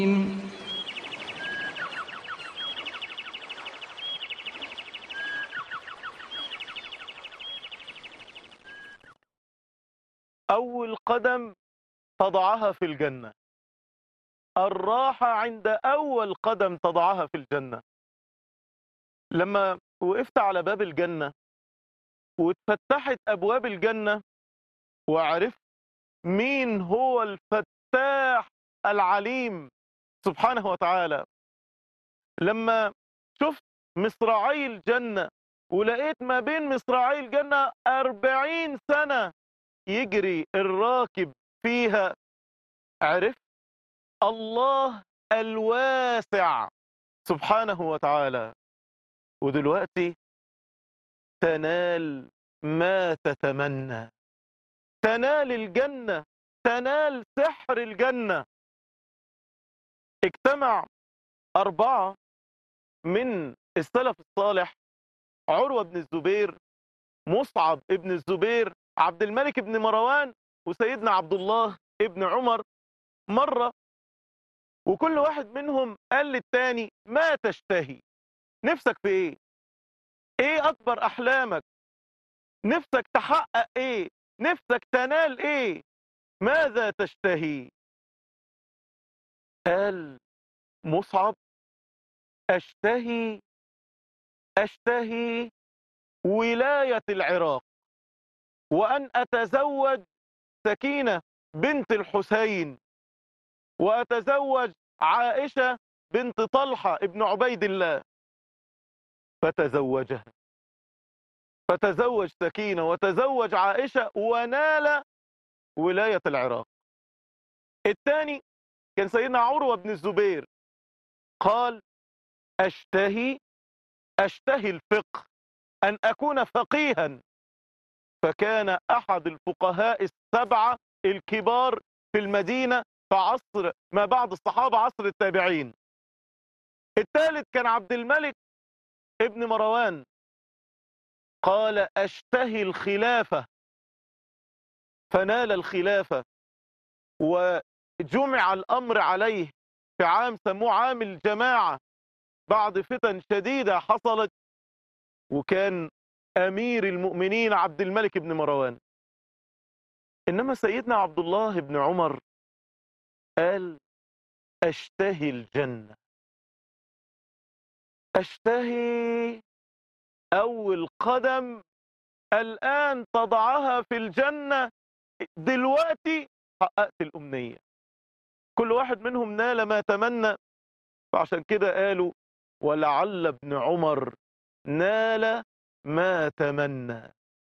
أول قدم تضعها في الجنة الراحة عند أول قدم تضعها في الجنة لما وقفت على باب الجنة واتفتحت أبواب الجنة وعرفت مين هو الفتاح العليم سبحانه وتعالى لما شفت مصراعي الجنة ولقيت ما بين مصراعي الجنة أربعين سنة يجري الراكب فيها عرفت الله الواسع سبحانه وتعالى ودلوقتي تنال ما تتمنى تنال الجنة تنال سحر الجنة اجتمع أربعة من السلف الصالح عروة بن الزبير مصعب ابن الزبير عبد الملك بن مروان وسيدنا عبد الله ابن عمر مرة وكل واحد منهم قال للتاني ما تشتهي نفسك في ايه ايه اكبر احلامك نفسك تحقق ايه نفسك تنال ايه ماذا تشتهي قال مصعب اشتهي اشتهي ولاية العراق وان اتزوج سكينة بنت الحسين واتزوج عائشة بنت طلحة ابن عبيد الله فتزوجها فتزوج سكينة وتزوج عائشة ونال ولاية العراق الثاني كان سيدنا عروة بن الزبير قال أشتهي أشتهي الفقه أن أكون فقيها فكان أحد الفقهاء السبعة الكبار في المدينة في عصر ما بعد الصحابة عصر التابعين الثالث كان عبد الملك ابن مروان قال أشتهي الخلافة فنال الخلافة وجمع الأمر عليه في عام سموه عام الجماعة بعد فتن شديدة حصلت وكان أمير المؤمنين عبد الملك بن مروان إنما سيدنا عبد الله بن عمر قال أشتهي الجنة أشتهي أول قدم الآن تضعها في الجنة دلوقتي حققت الأمنية كل واحد منهم نال ما تمنى فعشان كده قالوا ولعل ابن عمر نال ما تمنى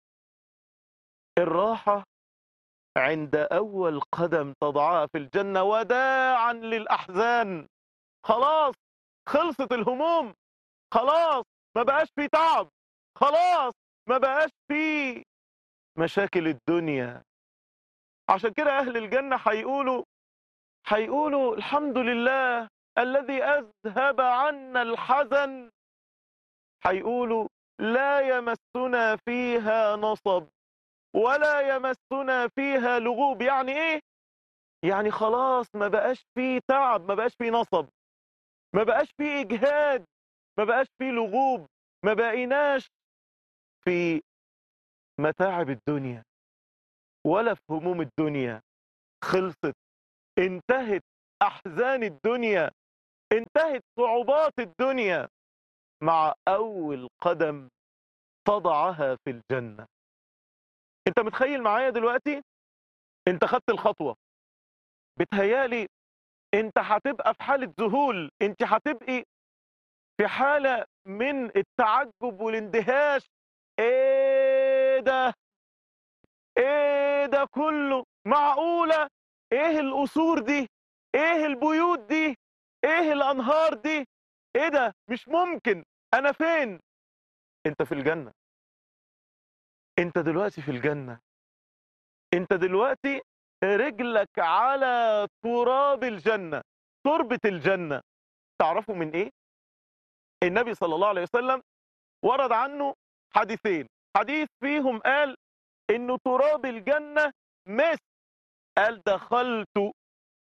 الراحة عند أول قدم تضعها في الجنة وداعا للأحزان خلاص خلصت الهموم خلاص ما بقاش في تعب خلاص ما بقاش في مشاكل الدنيا عشان كده أهل الجنة هيقولوا هيقولوا الحمد لله الذي أذهب عنا الحزن هيقولوا لا يمسنا فيها نصب ولا يمسنا فيها لغوب يعني ايه يعني خلاص ما بقاش فيه تعب ما بقاش فيه نصب ما بقاش فيه اجهاد ما بقاش فيه لغوب ما بقيناش في متاعب الدنيا ولا في هموم الدنيا خلصت انتهت احزان الدنيا انتهت صعوبات الدنيا مع اول قدم تضعها في الجنة انت متخيل معايا دلوقتي انت خدت الخطوة بتهيالي انت هتبقى في حالة ذهول انت هتبقي في حالة من التعجب والاندهاش ايه ده ايه ده كله معقولة ايه القصور دي ايه البيوت دي ايه الانهار دي ايه ده مش ممكن انا فين انت في الجنة انت دلوقتي في الجنة انت دلوقتي رجلك على تراب الجنة تربة الجنة تعرفوا من ايه النبي صلى الله عليه وسلم ورد عنه حديثين حديث فيهم قال انه تراب الجنة مس قال دخلت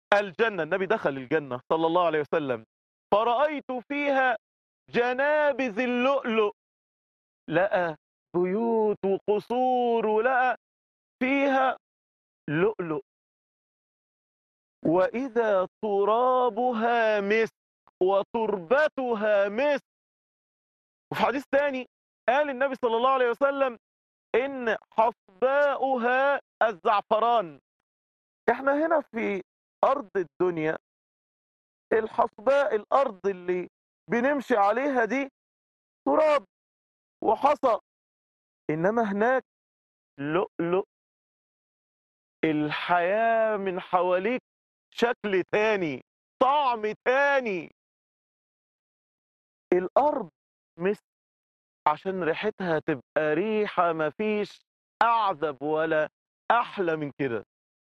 الجنة النبي دخل الجنة صلى الله عليه وسلم فرأيت فيها جنابذ اللؤلؤ لقى بيوت وقصور ولقى فيها لؤلؤ وإذا ترابها مسك وتربتها مسك وفي حديث تاني قال النبي صلى الله عليه وسلم إن حصباؤها الزعفران احنا هنا في أرض الدنيا الحصباء الأرض اللي بنمشي عليها دي تراب وحصى إنما هناك لؤلؤ الحياة من حواليك شكل تاني طعم تاني الأرض مش عشان ريحتها تبقى ريحة مفيش أعذب ولا أحلى من كده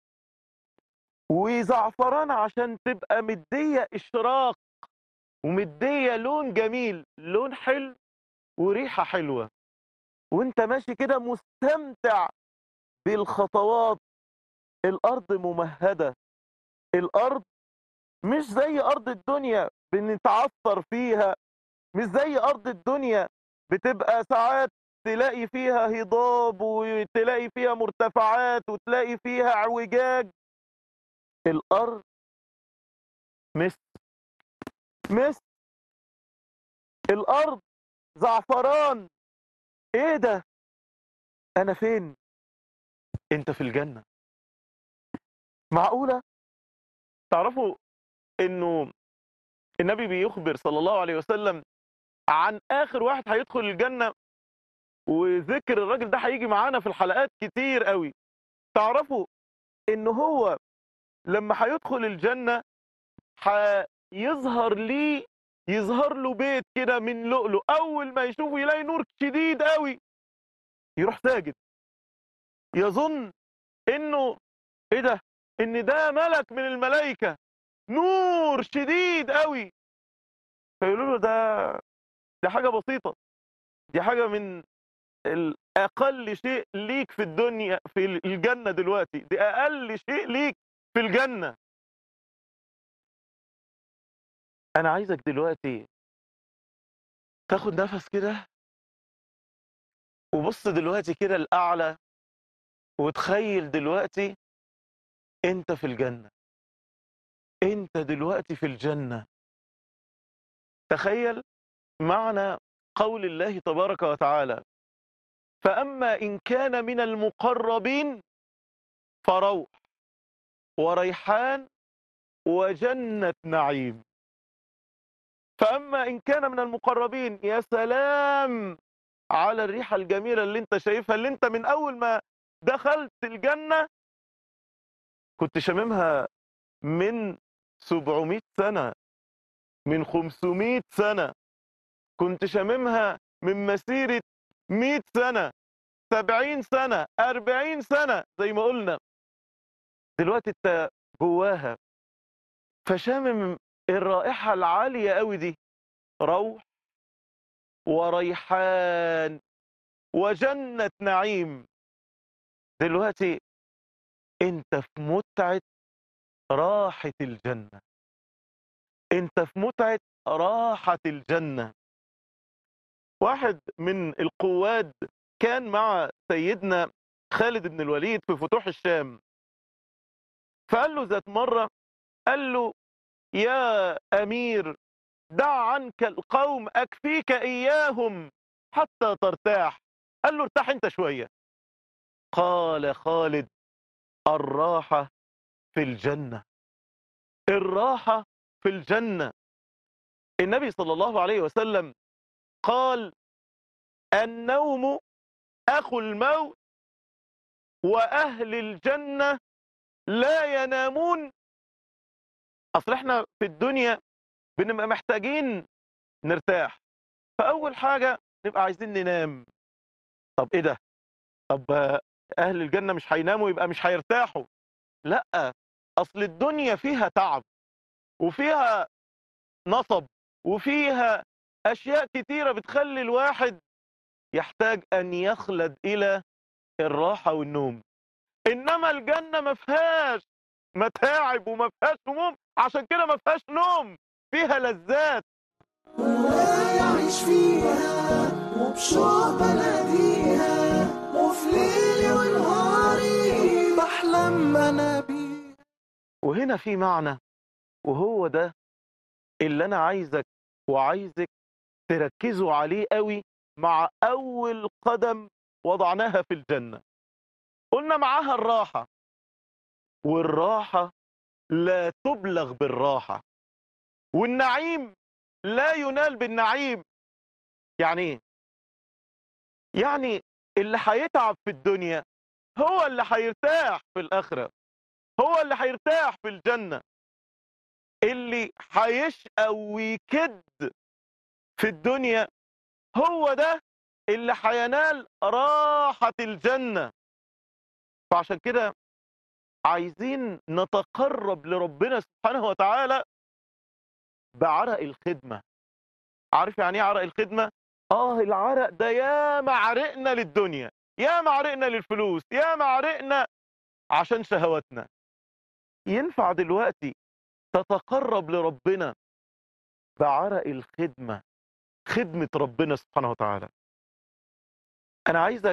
وزعفران عشان تبقى مدية إشراق ومدية لون جميل لون حلو وريحة حلوة وانت ماشي كده مستمتع بالخطوات الأرض ممهدة الأرض مش زي أرض الدنيا بنتعثر فيها مش زي أرض الدنيا بتبقى ساعات تلاقي فيها هضاب وتلاقي فيها مرتفعات وتلاقي فيها اعوجاج الأرض مس مس الأرض زعفران ايه ده انا فين انت في الجنة معقولة تعرفوا انه النبي بيخبر صلى الله عليه وسلم عن اخر واحد هيدخل الجنة وذكر الراجل ده هيجي معانا في الحلقات كتير قوي تعرفوا ان هو لما هيدخل الجنة هيظهر ليه يظهر له بيت كده من لؤلؤ اول ما يشوفه يلاقي نور شديد قوي يروح ساجد يظن انه ايه ده ان ده ملك من الملائكة نور شديد قوي فيقولوا له ده دي حاجة بسيطة دي حاجة من الأقل شيء ليك في الدنيا في الجنة دلوقتي دي أقل شيء ليك في الجنة أنا عايزك دلوقتي تاخد نفس كده وبص دلوقتي كده الأعلى وتخيل دلوقتي أنت في الجنة أنت دلوقتي في الجنة تخيل معنى قول الله تبارك وتعالى فأما إن كان من المقربين فروح وريحان وجنة نعيم فأما إن كان من المقربين يا سلام على الريحة الجميلة اللي انت شايفها اللي انت من أول ما دخلت الجنة كنت شاممها من 700 سنة من 500 سنة كنت شاممها من مسيرة 100 سنة 70 سنة 40 سنة زي ما قلنا دلوقتي انت جواها فشامم الرائحة العالية قوي دي روح وريحان وجنة نعيم دلوقتي انت في متعة راحة الجنة انت في متعة راحة الجنة واحد من القواد كان مع سيدنا خالد بن الوليد في فتوح الشام فقال له ذات مرة قال له يا أمير دع عنك القوم أكفيك إياهم حتى ترتاح قال له ارتاح انت شوية قال خالد الراحة في الجنة الراحة في الجنة النبي صلى الله عليه وسلم قال النوم أخو الموت وأهل الجنة لا ينامون أصل احنا في الدنيا بنبقى محتاجين نرتاح فأول حاجة نبقى عايزين ننام طب ايه ده طب أهل الجنة مش هيناموا يبقى مش هيرتاحوا لا أصل الدنيا فيها تعب وفيها نصب وفيها أشياء كتيرة بتخلي الواحد يحتاج أن يخلد إلى الراحة والنوم إنما الجنة ما فيهاش متاعب وما فيهاش هموم عشان كده ما فيهاش نوم فيها لذات ويعيش فيها وبشوق بناديها وفي ليلي ونهاري بحلم انا بيها وهنا في معنى وهو ده اللي انا عايزك وعايزك تركزوا عليه قوي مع اول قدم وضعناها في الجنة قلنا معاها الراحة والراحة لا تبلغ بالراحة والنعيم لا ينال بالنعيم يعني ايه يعني اللي هيتعب في الدنيا هو اللي هيرتاح في الآخرة هو اللي هيرتاح في الجنة اللي هيشقى ويكد في الدنيا هو ده اللي هينال راحة الجنة فعشان كده عايزين نتقرب لربنا سبحانه وتعالى بعرق الخدمة عارف يعني ايه عرق الخدمة؟ اه العرق ده يا معرقنا للدنيا يا معرقنا للفلوس يا معرقنا عشان شهواتنا ينفع دلوقتي تتقرب لربنا بعرق الخدمة خدمة ربنا سبحانه وتعالى أنا عايزك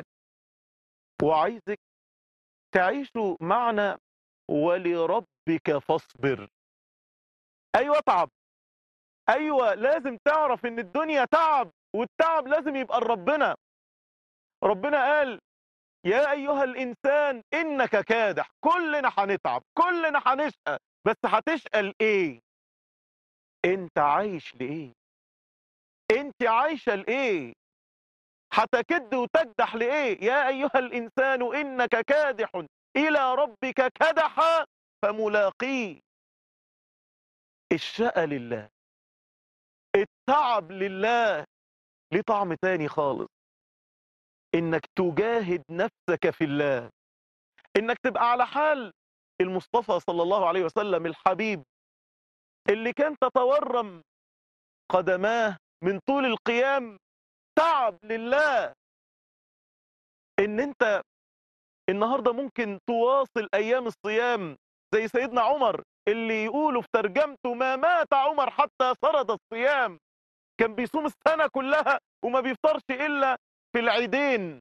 وعايزك تعيشوا معنى ولربك فاصبر أيوة تعب أيوة لازم تعرف إن الدنيا تعب والتعب لازم يبقى لربنا ربنا قال يا أيها الإنسان إنك كادح كلنا هنتعب كلنا هنشقى بس هتشقى لإيه أنت عايش لإيه أنت عايشة لإيه هتكد وتكدح لإيه يا أيها الإنسان إنك كادح إلى ربك كدحا فملاقيه الشقى لله التعب لله ليه طعم تاني خالص انك تجاهد نفسك في الله انك تبقى على حال المصطفى صلى الله عليه وسلم الحبيب اللي كان تتورم قدماه من طول القيام تعب لله ان انت النهارده ممكن تواصل ايام الصيام زي سيدنا عمر اللي يقولوا في ترجمته ما مات عمر حتى سرد الصيام كان بيصوم السنه كلها وما بيفطرش الا في العيدين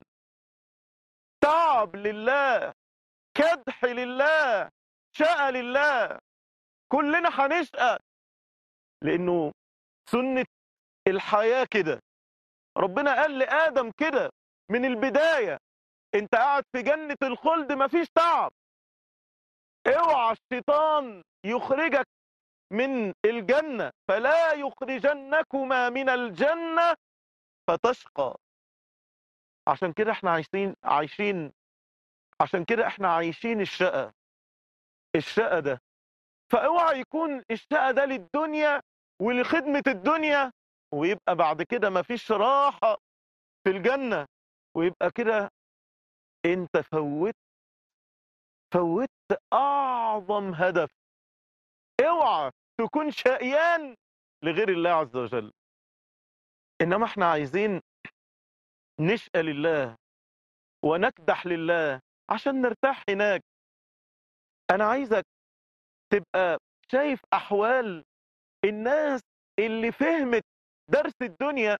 تعب لله كدح لله شقى لله كلنا هنشقى لانه سنه الحياه كده ربنا قال لادم كده من البدايه انت قاعد في جنه الخلد مفيش تعب اوعى الشيطان يخرجك من الجنه فلا يخرجنكما من الجنه فتشقى عشان كده احنا عايشين عايشين عشان كده احنا عايشين الشقة الشقة ده فاوعى يكون الشقة ده للدنيا ولخدمة الدنيا ويبقى بعد كده مفيش راحة في الجنة ويبقى كده انت فوت فوت اعظم هدف اوعى تكون شقيان لغير الله عز وجل انما احنا عايزين نشقى لله ونكدح لله عشان نرتاح هناك انا عايزك تبقى شايف احوال الناس اللي فهمت درس الدنيا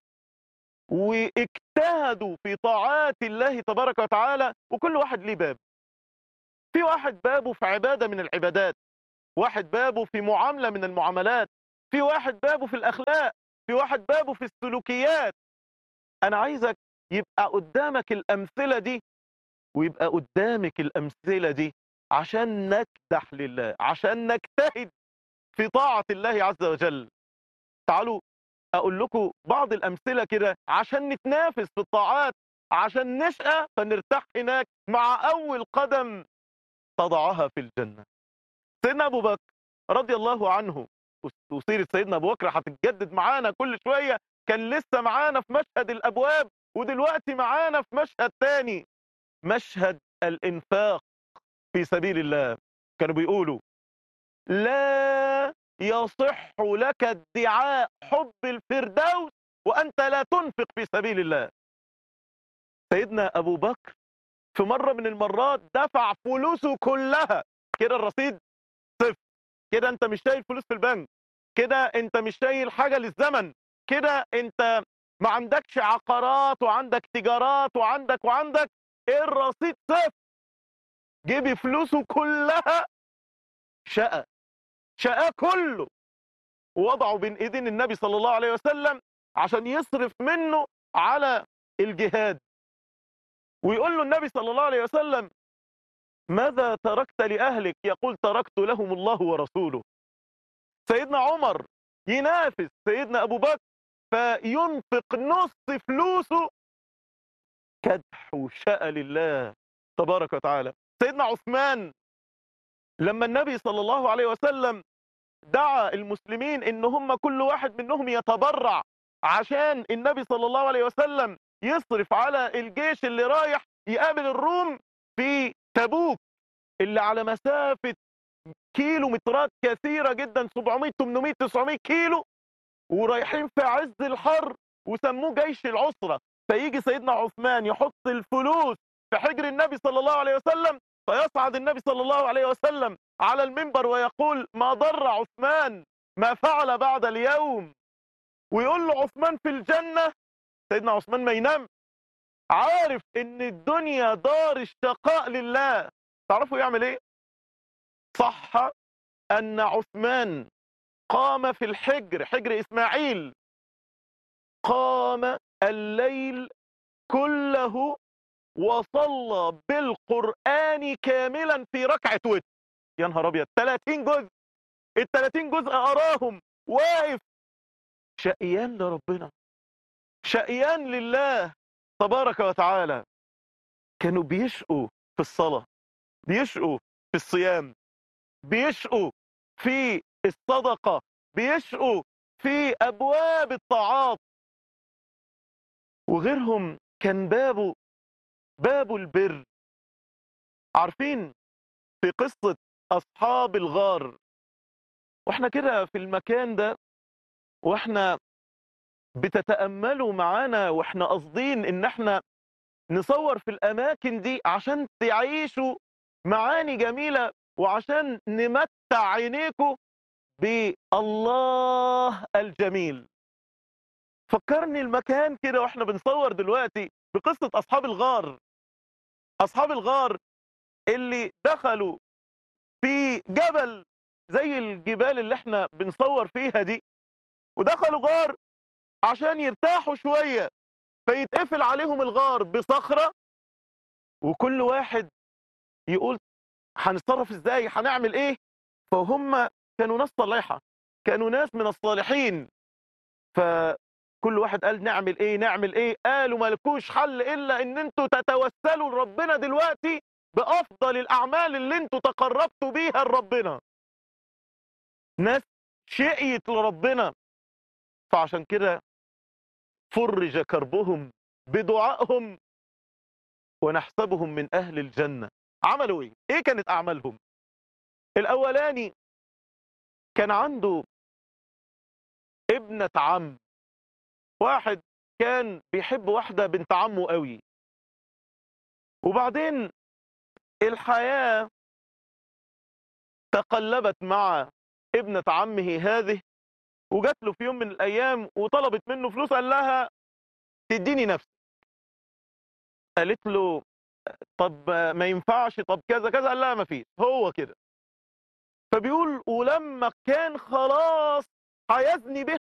واجتهدوا في طاعات الله تبارك وتعالى وكل واحد ليه باب في واحد بابه في عبادة من العبادات واحد بابه في معاملة من المعاملات في واحد بابه في الأخلاق في واحد بابه في السلوكيات أنا عايزك يبقى قدامك الأمثلة دي ويبقى قدامك الأمثلة دي عشان نكدح لله عشان نجتهد في طاعة الله عز وجل تعالوا أقول لكم بعض الأمثلة كده عشان نتنافس في الطاعات عشان نشقى فنرتاح هناك مع أول قدم تضعها في الجنة سيدنا أبو بكر رضي الله عنه وسيرة سيدنا أبو بكر هتتجدد معانا كل شوية كان لسه معانا في مشهد الأبواب ودلوقتي معانا في مشهد تاني مشهد الإنفاق في سبيل الله كانوا بيقولوا لا يصح لك ادعاء حب الفردوس وأنت لا تنفق في سبيل الله سيدنا أبو بكر في مرة من المرات دفع فلوسه كلها كده الرصيد كده انت مش شايل فلوس في البنك كده انت مش شايل حاجه للزمن كده انت ما عندكش عقارات وعندك تجارات وعندك وعندك الرصيد صفر جيبي فلوسه كلها شقى شقاه كله ووضعه بين ايدين النبي صلى الله عليه وسلم عشان يصرف منه على الجهاد ويقول له النبي صلى الله عليه وسلم ماذا تركت لأهلك يقول تركت لهم الله ورسوله سيدنا عمر ينافس سيدنا أبو بكر فينفق نص فلوسه كدح وشقى لله تبارك وتعالى سيدنا عثمان لما النبي صلى الله عليه وسلم دعا المسلمين ان هم كل واحد منهم يتبرع عشان النبي صلى الله عليه وسلم يصرف على الجيش اللي رايح يقابل الروم في تبوك اللي على مسافة كيلو مترات كثيرة جدا 700 800 900 كيلو ورايحين في عز الحر وسموه جيش العسرة فيجي سيدنا عثمان يحط الفلوس في حجر النبي صلى الله عليه وسلم فيصعد النبي صلى الله عليه وسلم على المنبر ويقول ما ضر عثمان ما فعل بعد اليوم ويقول له عثمان في الجنة سيدنا عثمان ما ينام عارف ان الدنيا دار الشقاء لله تعرفوا يعمل ايه صح ان عثمان قام في الحجر حجر اسماعيل قام الليل كله وصلى بالقرآن كاملا في ركعة وتر يا نهار ابيض 30 جزء ال 30 جزء اراهم واقف شقيان لربنا شقيان لله تبارك وتعالى كانوا بيشقوا في الصلاة بيشقوا في الصيام بيشقوا في الصدقة بيشقوا في أبواب الطاعات وغيرهم كان بابه باب البر عارفين في قصة أصحاب الغار واحنا كده في المكان ده واحنا بتتأملوا معانا واحنا قاصدين ان احنا نصور في الاماكن دي عشان تعيشوا معاني جميلة وعشان نمتع عينيكم بالله الجميل فكرني المكان كده واحنا بنصور دلوقتي بقصة اصحاب الغار اصحاب الغار اللي دخلوا في جبل زي الجبال اللي احنا بنصور فيها دي ودخلوا غار عشان يرتاحوا شوية فيتقفل عليهم الغار بصخرة وكل واحد يقول هنتصرف ازاي هنعمل ايه فهم كانوا ناس صالحة كانوا ناس من الصالحين فكل واحد قال نعمل ايه نعمل ايه قالوا مالكوش حل الا ان انتوا تتوسلوا لربنا دلوقتي بافضل الاعمال اللي انتوا تقربتوا بيها لربنا ناس شقيت لربنا فعشان كده فرج كربهم بدعائهم ونحسبهم من اهل الجنة عملوا ايه ايه كانت اعمالهم الاولاني كان عنده ابنة عم واحد كان بيحب واحدة بنت عمه قوي وبعدين الحياة تقلبت مع ابنة عمه هذه وجات له في يوم من الايام وطلبت منه فلوس قال لها تديني نفسك قالت له طب ما ينفعش طب كذا كذا قال لها ما فيش هو كده فبيقول ولما كان خلاص هيزني به